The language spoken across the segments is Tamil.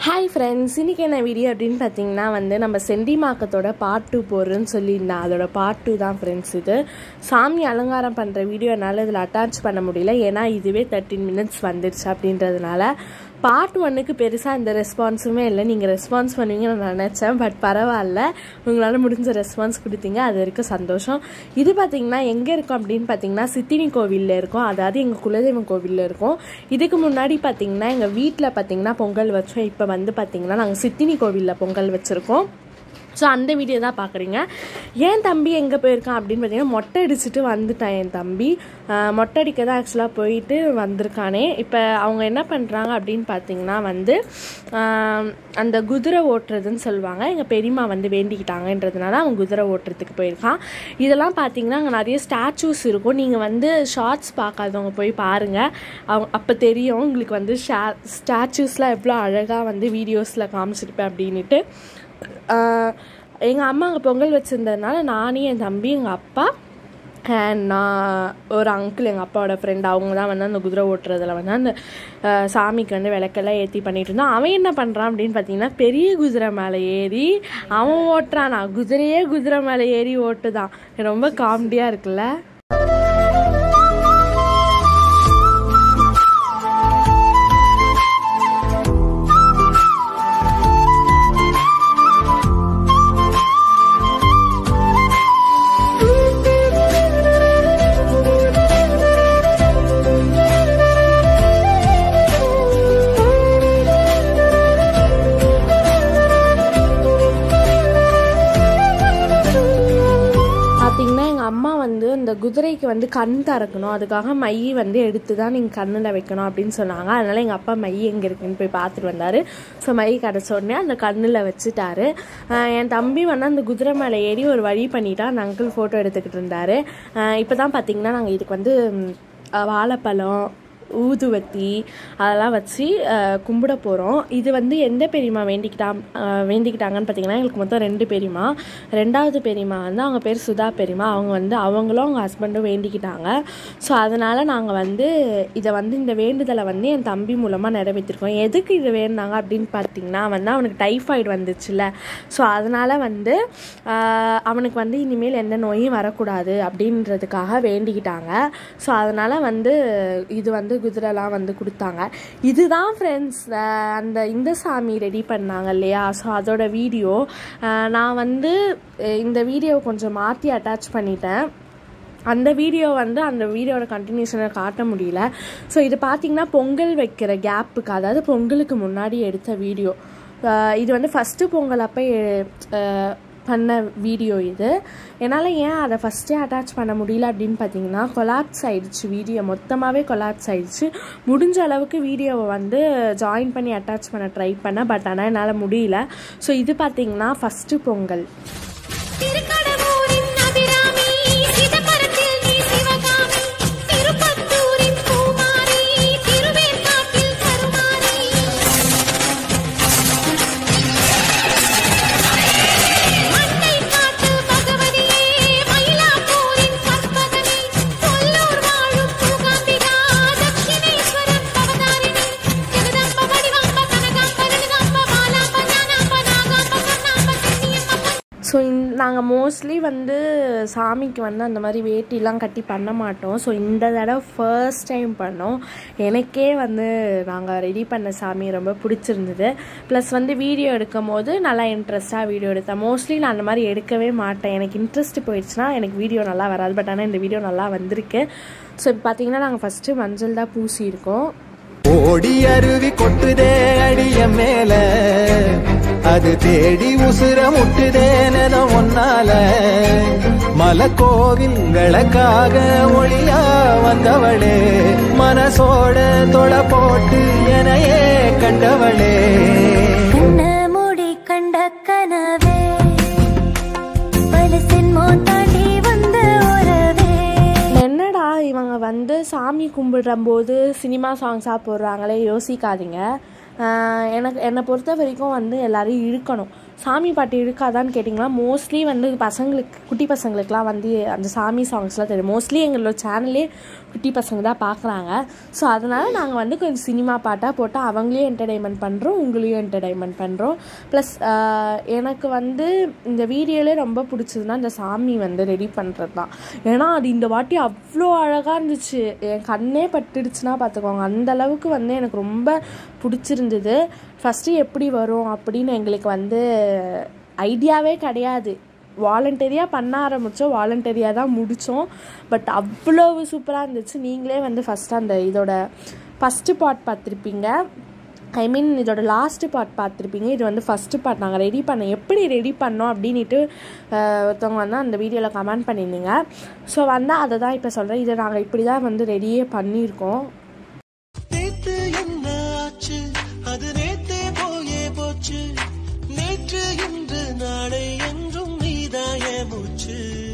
ஹாய் ஃப்ரெண்ட்ஸ் இன்றைக்கி என்ன வீடியோ அப்படின்னு பார்த்தீங்கன்னா வந்து நம்ம செண்டிமாக்கத்தோட பார்ட் டூ போடுறேன்னு சொல்லியிருந்தேன் அதோட பார்ட் டூ தான் ஃப்ரெண்ட்ஸ் இது சாமி அலங்காரம் பண்ணுற வீடியோ என்னால் இதில் அட்டாச் பண்ண முடியல ஏன்னா இதுவே தேர்ட்டின் மினிட்ஸ் வந்துடுச்சு அப்படின்றதுனால பார்ட் ஒன்னுக்கு பெருசாக இந்த ரெஸ்பான்ஸுமே இல்லை நீங்கள் ரெஸ்பான்ஸ் பண்ணுவீங்கன்னு நான் நினச்சேன் பட் பரவாயில்ல உங்களால் முடிஞ்ச ரெஸ்பான்ஸ் கொடுத்தீங்க அது வரைக்கும் சந்தோஷம் இது பார்த்தீங்கன்னா எங்கே இருக்கும் அப்படின்னு பார்த்தீங்கன்னா சித்தினி கோவிலில் இருக்கும் அதாவது எங்கள் குலதெய்வம் கோவிலில் இருக்கும் இதுக்கு முன்னாடி பார்த்தீங்கன்னா எங்கள் வீட்டில் பார்த்தீங்கன்னா பொங்கல் வச்சோம் இப்போ வந்து பார்த்தீங்கன்னா நாங்கள் சித்தினி கோவிலில் பொங்கல் வச்சுருக்கோம் ஸோ அந்த வீடியோ தான் பார்க்குறீங்க ஏன் தம்பி எங்கே போயிருக்கான் அப்படின்னு பார்த்தீங்கன்னா மொட்டை அடிச்சுட்டு வந்துட்டான் என் தம்பி ஆஹ் மொட்டை அடிக்க தான் ஆக்சுவலாக போயிட்டு வந்திருக்கானே இப்போ அவங்க என்ன பண்ணுறாங்க அப்படின்னு பார்த்தீங்கன்னா வந்து ஆஹ் அந்த குதிரை ஓட்டுறதுன்னு சொல்லுவாங்க எங்கள் பெரியம்மா வந்து வேண்டிக்கிட்டாங்கன்றதுனால அவன் குதிரை ஓட்டுறதுக்கு போயிருக்கான் இதெல்லாம் பார்த்தீங்கன்னா அங்கே நிறைய ஸ்டாச்சூஸ் இருக்கும் நீங்கள் வந்து ஷார்ட்ஸ் பார்க்காதவங்க போய் பாருங்கள் அவங்க அப்போ தெரியும் உங்களுக்கு வந்து ஷா ஸ்டாச்சூஸ்லாம் எவ்வளோ அழகாக வந்து வீடியோஸில் காமிச்சிருப்பேன் அப்படின்ட்டு எங்கள் அம்மா அங்கே பொங்கல் வச்சுருந்ததுனால நானே என் தம்பி எங்கள் அப்பா அண்ட் நான் ஒரு அங்கிள் எங்கள் அப்பாவோட ஃப்ரெண்ட் அவங்க தான் வந்து அந்த குதிரை ஓட்டுறதுல வந்து அந்த அஹ், சாமிக்கு வந்து விளக்கெல்லாம் ஏற்றி பண்ணிட்டு இருந்தான் அவன் என்ன பண்ணுறான் அப்படின்னு பார்த்தீங்கன்னா பெரிய குதிரை மேலே ஏறி அவன் ஓட்டுறான் நான் குதிரையே குதிரை மேலே ஏறி ஓட்டுதான் ரொம்ப காமெடியாக இருக்குல்ல பார்த்தீங்கன்னா எங்கள் அம்மா வந்து இந்த குதிரைக்கு வந்து கண் திறக்கணும் அதுக்காக மை வந்து எடுத்து தான் நீங்கள் கண்ணில் வைக்கணும் அப்படின்னு சொன்னாங்க அதனால் எங்கள் அப்பா மை எங்கே இருக்குன்னு போய் பார்த்துட்டு வந்தார் ஸோ மை கிடச்ச உடனே அந்த கண்ணில் வச்சுட்டாரு ஆஹ் என் தம்பி வந்து அந்த குதிரை மேலே ஏறி ஒரு வழி பண்ணிட்டா அந்த அங்கிள் ஃபோட்டோ எடுத்துக்கிட்டு இருந்தார் இப்போ தான் பார்த்தீங்கன்னா நாங்கள் இதுக்கு வந்து ம், அஹ் வாழைப்பழம் ஊதுவத்தி அதெல்லாம் வச்சு அஹ், கும்பிட போகிறோம் இது வந்து எந்த பெரியம்மா வேண்டிக்கிட்டா அஹ், வேண்டிக்கிட்டாங்கன்னு பார்த்தீங்கன்னா எங்களுக்கு மொத்தம் ரெண்டு பெரியம்மா ரெண்டாவது பெரியம்மா வந்து அவங்க பேர் சுதா பெரியம்மா அவங்க வந்து அவங்களும் அவங்க ஹஸ்பண்டும் வேண்டிக்கிட்டாங்க ஸோ அதனால் நாங்கள் வந்து இதை வந்து இந்த வேண்டுதலை வந்து என் தம்பி மூலமாக நிறைவேற்றிருக்கோம் எதுக்கு இது வேணுனாங்க அப்படின்னு பார்த்தீங்கன்னா வந்து அவனுக்கு டைஃபாய்டு வந்துச்சுல்ல ஸோ அதனால் வந்து ஆஹ், அவனுக்கு வந்து இனிமேல் எந்த நோயும் வரக்கூடாது அப்படின்றதுக்காக வேண்டிக்கிட்டாங்க ஸோ அதனால் வந்து இது வந்து குதிரைலாம் வந்து கொடுத்தாங்க இதுதான் ஃப்ரெண்ட்ஸ் அந்த இந்த சாமி ரெடி பண்ணாங்க இல்லையா ஸோ அதோட வீடியோ நான் வந்து அஹ், இந்த வீடியோவை கொஞ்சம் மாற்றி அட்டாச் பண்ணிட்டேன் அந்த வீடியோ வந்து அந்த வீடியோட கண்டினியூஷனை காட்ட முடியல ஸோ இது பார்த்தீங்கன்னா பொங்கல் வைக்கிற கேப்புக்கு அதாவது பொங்கலுக்கு முன்னாடி எடுத்த வீடியோ இது வந்து ஃபஸ்ட்டு பொங்கல் அப்போ அஹ், பண்ண வீடியோ இது என்னால் ஏன் அதை ஃபஸ்ட்டே அட்டாச் பண்ண முடியல அப்படின்னு பார்த்தீங்கன்னா கொலாப்ஸ் ஆயிடுச்சு வீடியோ மொத்தமாகவே கொலாப்ஸ் ஆயிடுச்சு முடிஞ்ச அளவுக்கு வீடியோவை வந்து ஜாயின் பண்ணி அட்டாச் பண்ண ட்ரை பண்ணேன் பட் ஆனால் என்னால் முடியல ஸோ இது பார்த்தீங்கன்னா ஃபஸ்ட்டு பொங்கல் திருக்கடவூரின் அபிராமி சிதம்பரத்தில் நீ சிவகாமி திருப்பத்தூரின் பூமாரி திருவேற்காட்டில் கருமாரி மண்டை காட்டு பகவதியே மயிலாப்பூரின் கற்பகனே கொல்லூர் வாழும் மூகாம்பிகா தட்சிணேஸ்வரன் அவதாரிணி ஜெகதம்ப வடிவாம்ப கனகாம்ப லலிதாம்ப மாலாம்ப ஞானாம்ப நாகாம்ப கண்ணாம்ப கண்ணியம்மா ஸோ நாங்கள் மோஸ்ட்லி வந்து சாமிக்கு வந்து அந்த மாதிரி வேட்டிலாம் கட்டி பண்ண மாட்டோம் ஸோ இந்த தடவை ஃபர்ஸ்ட் டைம் பண்ணோம் எனக்கே வந்து நாங்கள் ரெடி பண்ண சாமி ரொம்ப பிடிச்சிருந்தது ப்ளஸ் வந்து வீடியோ எடுக்கும் போது நல்லா இன்ட்ரெஸ்ட்டாக வீடியோ எடுத்தேன் மோஸ்ட்லி நான் அந்த மாதிரி எடுக்கவே மாட்டேன் எனக்கு இன்ட்ரெஸ்ட் போயிடுச்சுன்னா எனக்கு வீடியோ நல்லா வராது பட் ஆனால் இந்த வீடியோ நல்லா வந்திருக்கு ஸோ இப்போ பார்த்தீங்கன்னா நாங்கள் ஃபஸ்ட்டு மஞ்சள் தான் பூசியிருக்கோம் ஓடி அருவி கொட்டுதே அடிய மேல அது தேடி உசுர முட்டுதேனத ஒன்னால மலக்கோவில்களுக்காக ஒளியா வந்தவளே மனசோட தொலை போட்டு எனையே கண்டவளே கண்ண மூடி கண்ட கனவே பல சின்மம் தாண்டி வந்த உறவே என்னடா இவங்க வந்து சாமி கும்பிடும்போது சினிமா சாங்ஸாக போடுறாங்களே யோசிக்காதீங்க ஆஹ் எனக்கு என்னை பொறுத்த வரைக்கும் வந்து எல்லாரையும் இழுக்கணும் சாமி பாட்டு இழுக்காதான்னு கேட்டிங்கன்னா மோஸ்ட்லி வந்து பசங்களுக்கு குட்டி பசங்களுக்குலாம் வந்து அந்த சாமி சாங்ஸ்லாம் தெரியும் மோஸ்ட்லி எங்களோட சேனல்லே குட்டி பசங்க தான் பார்க்குறாங்க ஸோ அதனால் நாங்கள் வந்து கொஞ்சம் சினிமா பாட்டாக போட்டு அவங்களையும் என்டர்டைன்மெண்ட் பண்ணுறோம் உங்களையும் என்டர்டைன்மெண்ட் பண்ணுறோம் ப்ளஸ் எனக்கு வந்து இந்த வீடியோலே ரொம்ப பிடிச்சதுன்னா இந்த சாமி வந்து ரெடி பண்ணுறது தான் ஏன்னா அது இந்த வாட்டி அவ்வளோ அழகாக இருந்துச்சு என் கண்ணே பட்டுடுச்சுன்னா பார்த்துக்கோங்க அந்த அளவுக்கு வந்து எனக்கு ரொம்ப பிடிச்சிருந்தது ஃபஸ்ட்டு எப்படி வரும் அப்படின்னு எங்களுக்கு வந்து ஐடியாவே கிடையாது வாலண்டரியாக பண்ண ஆரம்பித்தோம் வாலண்டரியாக தான் முடித்தோம் பட் அவ்வளவு சூப்பராக இருந்துச்சு நீங்களே வந்து ஃபஸ்ட்டு அந்த இதோட ஃபஸ்ட்டு பார்ட் பார்த்துருப்பீங்க ஐ மீன் இதோட லாஸ்ட்டு பார்ட் பார்த்துருப்பீங்க இது வந்து ஃபஸ்ட்டு பார்ட் நாங்கள் ரெடி பண்ணோம் எப்படி ரெடி பண்ணோம் அப்படின்ட்டு அஹ், ஒருத்தவங்க வந்து அந்த வீடியோவில் கமெண்ட் பண்ணியிருந்தீங்க ஸோ வந்து அதை தான் இப்போ சொல்கிறேன் இதை நாங்கள் இப்படி தான் வந்து ரெடியே பண்ணியிருக்கோம் நேத்து என்ன ஆச்சு அது நேத்தே போயே போச்சு நேற்று இன்று நாளை என்றும் நீதாய மூச்சு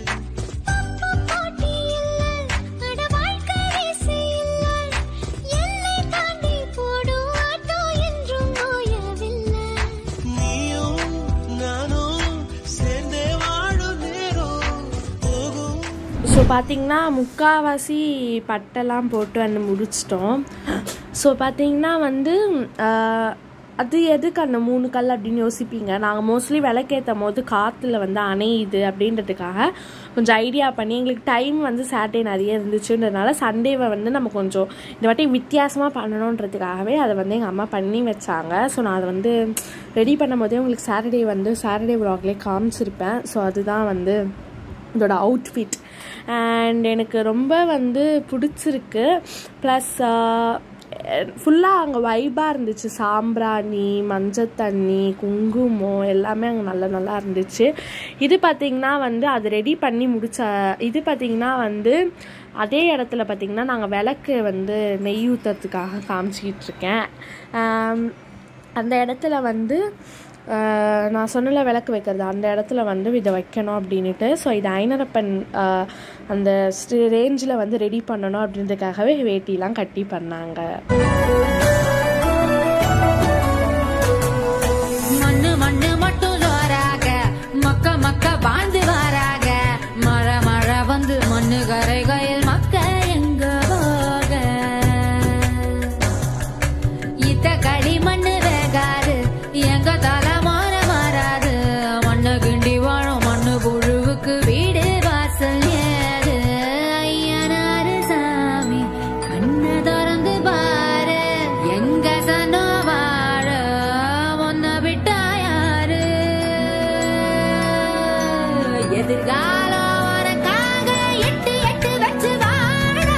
போட்டி இல்லை அட வாழ்க்கை ரேசே இல்லை எல்லை தாண்டி போடும் ஆட்டோ என்றும் ஓயவில்லை நீயும் நானும் சேர்ந்தே வாழும் நேரம் போகும் ஸோ பார்த்தீங்கன்னா முக்காவாசி பட்டெல்லாம் போட்டு வந்து முடிச்சிட்டோம் ஸோ பார்த்தீங்கன்னா வந்து ஆஹ், அது எதுக்கு அந்த மூணு கல் அப்படின்னு யோசிப்பீங்க நாங்கள் மோஸ்ட்லி விளக்கேற்றும் போது காற்றுல வந்து அணையுது அப்படின்றதுக்காக கொஞ்சம் ஐடியா பண்ணி எங்களுக்கு டைம் வந்து சாட்டர்டே நிறைய இருந்துச்சுன்றதுனால சண்டேவை வந்து நம்ம கொஞ்சம் இந்த வாட்டி வித்தியாசமாக பண்ணணுன்றதுக்காகவே அதை வந்து எங்கள் அம்மா பண்ணி வச்சாங்க ஸோ நான் அதை வந்து ரெடி பண்ணும் போதே உங்களுக்கு சாட்டர்டே வந்து சாட்டர்டே வ்ளாக்லேயே காமிச்சிருப்பேன் ஸோ அதுதான் வந்து இதோட அவுட்ஃபிட் அண்ட் எனக்கு ரொம்ப வந்து பிடிச்சிருக்கு ப்ளஸ் ஃபுல்லாக அங்கே வைபாக இருந்துச்சு சாம்பிராணி மஞ்சள் தண்ணி குங்குமம் எல்லாமே அங்கே நல்லா நல்லா இருந்துச்சு இது பார்த்திங்கன்னா வந்து அது ரெடி பண்ணி முடிச்ச இது பார்த்திங்கன்னா வந்து அதே இடத்துல பார்த்திங்கன்னா நாங்கள் விளக்கு வந்து நெய் ஊற்றுறதுக்காக காமிச்சிக்கிட்டு இருக்கேன் ஆம், அந்த இடத்துல வந்து ஆஹ், நான் சொன்னல விளக்கு வைக்கிறது அந்த இடத்துல வந்து இதை வைக்கணும் அப்படின்ட்டு ஸோ இது ஐனரப்பன் ஆஹ், அந்த ரேஞ்சில் வந்து ரெடி பண்ணணும் அப்படின்றதுக்காகவே வேட்டிலாம் கட்டி பண்ணாங்க மண்ணு மண்ணு மட்டும் ஜோராக மக்க மக்க வாழ்ந்து வாராக மழை மழை வந்து மண்ணு கரைகையில் மக்க எங்க போக இத்த களி மண்ணு வேகாது எங்க தலை மாற மாறாது மண்ணு கிண்டி வாழும் மண்ணு புழுவுக்கு வீடு வாசல் ஏது ஐயனாரு சாமி கண்ணை திறந்து பாரு எங்க சனோ வாழ ஒன்ன விட்டா யாரு எதிர்காலம் உனக்காக எட்டு எட்டு வச்சு வாழா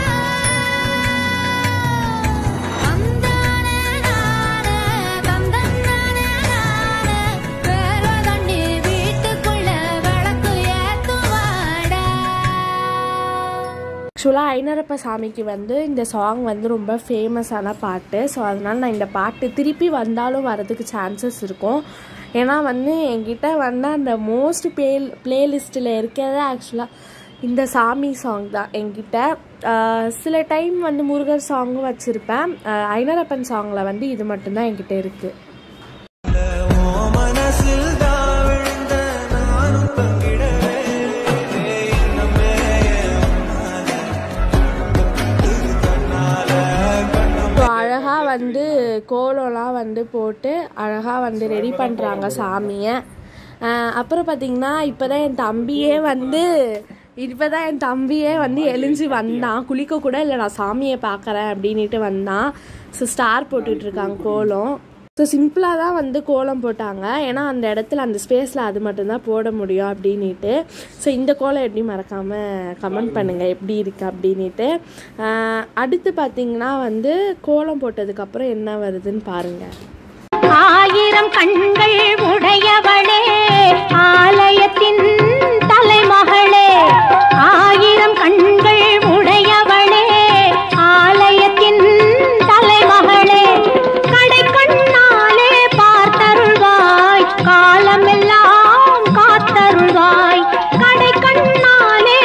தந்தானே நானே தந்தன்னானே நானே வேற தண்ணி வீட்டுக்குள்ள விளக்கு ஏத்துவாடா ஆக்சுவலாக ஐனரப்ப சாமிக்கு வந்து இந்த சாங் வந்து ரொம்ப ஃபேமஸான பாட்டு ஸோ அதனால் நான் இந்த பாட்டு திருப்பி வந்தாலும் வரதுக்கு சான்சஸ் இருக்கும் ஏன்னா வந்து என்கிட்ட வந்து அந்த மோஸ்ட் ப்ளே பிளேலிஸ்ட்டில் இருக்கிறது ஆக்சுவலாக இந்த சாமி சாங் தான் என்கிட்ட ஆஹ் சில டைம் வந்து முருகர் சாங்கும் வச்சுருப்பேன் ஐனரப்பன் சாங்கில் வந்து இது மட்டும்தான் என்கிட்ட இருக்குது உன் மனசில் தான் விழுந்த நானும் பங்கிடவே இன்னமே ஸோ அழகாக வந்து கோலம்லாம் வந்து போட்டு அழகாக வந்து ரெடி பண்ணுறாங்க சாமியை ஆஹ் அப்புறம் பார்த்தீங்கன்னா இப்போ தான் என் தம்பியே வந்து இப்போ தான் என் தம்பியே வந்து எழிஞ்சு வந்தான் குளிக்க கூட இல்லை நான் சாமியை பார்க்குறேன் அப்படின்ட்டு வந்தான் ஸோ ஸ்டார் போட்டுட்டு இருக்காங்க கோலம் ஸோ சிம்பிளாக தான் வந்து கோலம் போட்டாங்க ஏன்னா அந்த இடத்துல அந்த ஸ்பேஸில் அது மட்டும்தான் போட முடியும் அப்படின்ட்டு ஸோ இந்த கோலம் எப்படி மறக்காமல் கமெண்ட் பண்ணுங்கள் எப்படி இருக்குது அப்படின்ட்டு ஆஹ் அடுத்து பார்த்தீங்கன்னா வந்து கோலம் போட்டதுக்கப்புறம் என்ன வருதுன்னு பாருங்கள் ஆயிரம் கண்கள் உடையவளே ஆலயத்தின் தலைமகளே ஆயிரம் கண்கள் உடையவளே ஆலயத்தின் தலைமகளே கடை கண்ணாலே பார்த்தருள்வாய் காலமெல்லாம் காத்தருள்வாய் கடை கண்ணாலே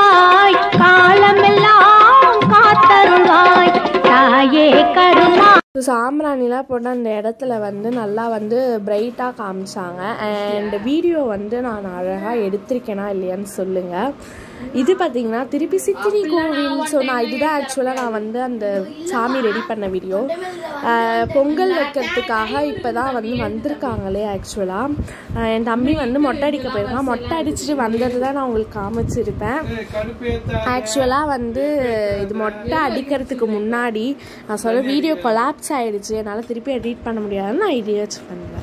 பார்த்தருள்வாய் காலமெல்லாம் காத்தருள்வாய் தாயே கருமா ஸோ சாம்பிராணிலாம் போட்டு அந்த இடத்துல வந்து நல்லா வந்து பிரைட்டாக காமிச்சாங்க அண்ட் வீடியோ வந்து நான் அழகாக எடுத்திருக்கேனா இல்லையான்னு சொல்லுங்கள் இது பார்த்தீங்கன்னா திருப்பி சித்திரி கோவில் ஸோ நான் இதுதான் ஆக்சுவலாக நான் வந்து அந்த சாமி ரெடி பண்ண வீடியோ பொங்கல் வைக்கிறதுக்காக இப்போ தான் வந்து வந்திருக்காங்களே ஆக்சுவலாக என் தம்பி வந்து மொட்டை அடிக்க போயிருக்கான் மொட்டை அடிச்சுட்டு வந்தது தான் நான் உங்களுக்கு காமிச்சிருப்பேன் ஆக்சுவலாக வந்து இது மொட்டை அடிக்கிறதுக்கு முன்னாடி நான் சொல்ல வீடியோ கொலாப்ஸ் ஆயிடுச்சு என்னால் திருப்பி எடிட் பண்ண முடியாதுன்னு நான் இதையே வச்சு பண்ணுவேன்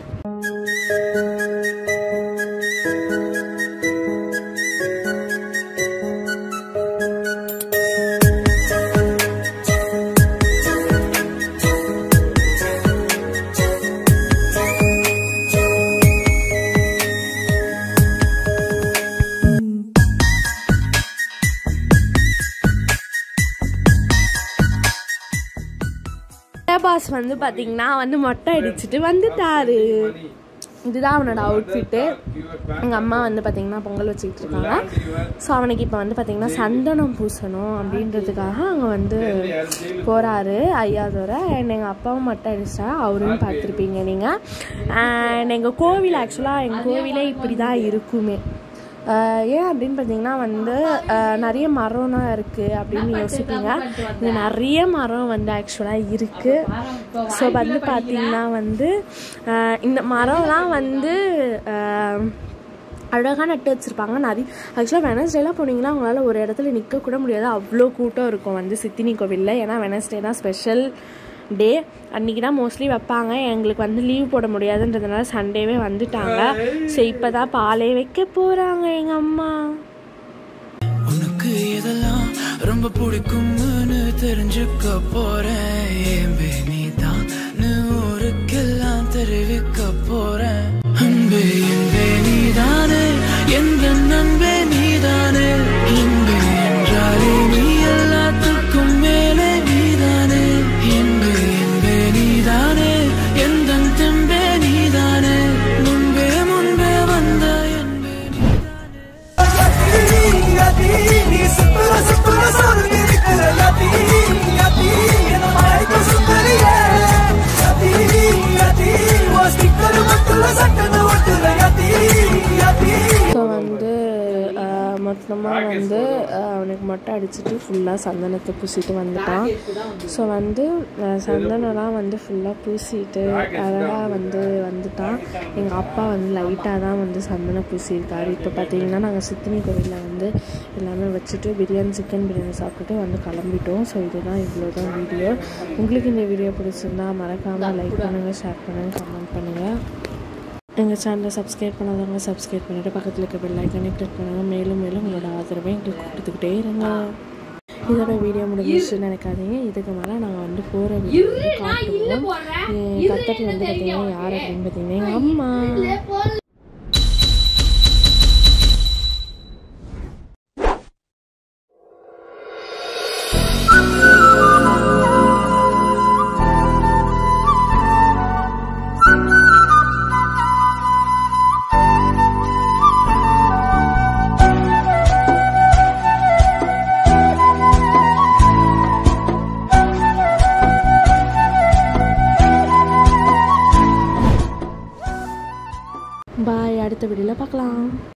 பாஸ் வந்து பார்த்தீங்கன்னா வந்து மொட்டை அடிச்சுட்டு வந்துட்டாரு இதுதான் அவனோட அவுட்ஃபிட்டு எங்கள் அம்மா வந்து பார்த்திங்கன்னா பொங்கல் வச்சுக்கிட்டு இருக்காங்க ஸோ அவனுக்கு இப்போ வந்து பார்த்திங்கன்னா சந்தனம் பூசணும் அப்படின்றதுக்காக அங்கே வந்து போகிறாரு ஐயாதோர அண்ட் எங்கள் அப்பாவும் மொட்டை அடிச்சா அவரும் பார்த்துருப்பீங்க நீங்கள் அண்ட் எங்கள் கோவில் ஆக்சுவலாக எங்கள் கோவிலே இப்படி தான் இருக்குமே ஆஹ் ஏன் அப்படின்னு பார்த்தீங்கன்னா வந்து ஆஹ் நிறைய மரம்லாம் இருக்குது அப்படின்னு யோசிப்பீங்க இங்க நிறைய மரம் வந்து ஆக்சுவலாக இருக்குது ஸோ வந்து பார்த்தீங்கன்னா வந்து ஆஹ் இந்த மரம்லாம் வந்து ஆஹ் அழகாக நட்டு வச்சுருப்பாங்க நிறைய ஆக்சுவலாக வெனஸ்டேலாம் போனீங்கன்னா அவங்களால ஒரு இடத்துல நிற்க கூட முடியாது அவ்வளோ கூட்டம் இருக்கும் வந்து சித்தினி கோவிலில் ஏன்னா வெனஸ்டே தான் ஸ்பெஷல் டே அன்றைக்கி தான் மோஸ்ட்லி வைப்பாங்க எங்களுக்கு வந்து லீவ் போட முடியாதுன்றதுனால சண்டேவே வந்துட்டாங்க ஸோ இப்போ தான் பாலே வைக்க போகிறாங்க எங்கள் அம்மா உனக்கு இதெல்லாம் ரொம்ப பிடிக்கும்னு தெரிஞ்சுக்க போறேன் ஏம்பே நீதான் ஊருக்கெல்லாம் தெரிவிக்க போறேன் அன்பே என்பே நீதானே எந்த நண்பே நீதானே இன்பே என்றாலே நீ எல்லாத்துக்கும் மேலே நீதானே என்பே என்பே நீதானே எந்த தெம்பே நீதானே முன்பே முன்பே வந்த என்பே நீதானே ஸோ வந்து மொத்தமாக வந்து ஆஹ் அவனுக்கு மொட்டை அடிச்சுட்டு ஃபுல்லாக சந்தனத்தை பூசிட்டு வந்துட்டான் ஸோ வந்து ஆஹ் சந்தனம்லாம் வந்து ஃபுல்லாக பூசிட்டு அழகாக வந்து வந்துட்டான் எங்கள் அப்பா வந்து லைட்டாக தான் வந்து சந்தனம் பூசியிருக்காரு இப்போ பார்த்தீங்கன்னா நாங்கள் சித்தினி கோவிலில் வந்து எல்லாமே வச்சுட்டு பிரியாணி சிக்கன் பிரியாணி சாப்பிட்டுட்டு வந்து கிளம்பிட்டோம் ஸோ இதுதான் இவ்வளோ தான் வீடியோ உங்களுக்கு இந்த வீடியோ பிடிச்சிருந்தா மறக்காமல் லைக் பண்ணுங்கள் ஷேர் பண்ணுங்கள் கமெண்ட் பண்ணுங்கள் எங்கள் சேனலை சப்ஸ்கிரைப் பண்ணாதவங்க சப்ஸ்கிரைப் பண்ணிவிட்டு பக்கத்தில் இருக்க பெல் ஐக்கனை கிளிக் பண்ணுங்கள் மேலும் மேலும் உங்களோட ஆதரவை எங்களுக்கு கொடுத்துக்கிட்டே இருங்க இதோட வீடியோ முடிஞ்சிச்சுன்னு நினைக்காதீங்க இதுக்கு மேலே நாங்கள் வந்து போகிற வீடியோ வந்து காட்டுவோம் என் கத்தட்டி வந்து பார்த்தீங்கன்னா யார் அப்படின்னு பார்த்தீங்கன்னா எங்கள் அம்மா பாய் அடுத்த வீடியோவில் பார்க்கலாம்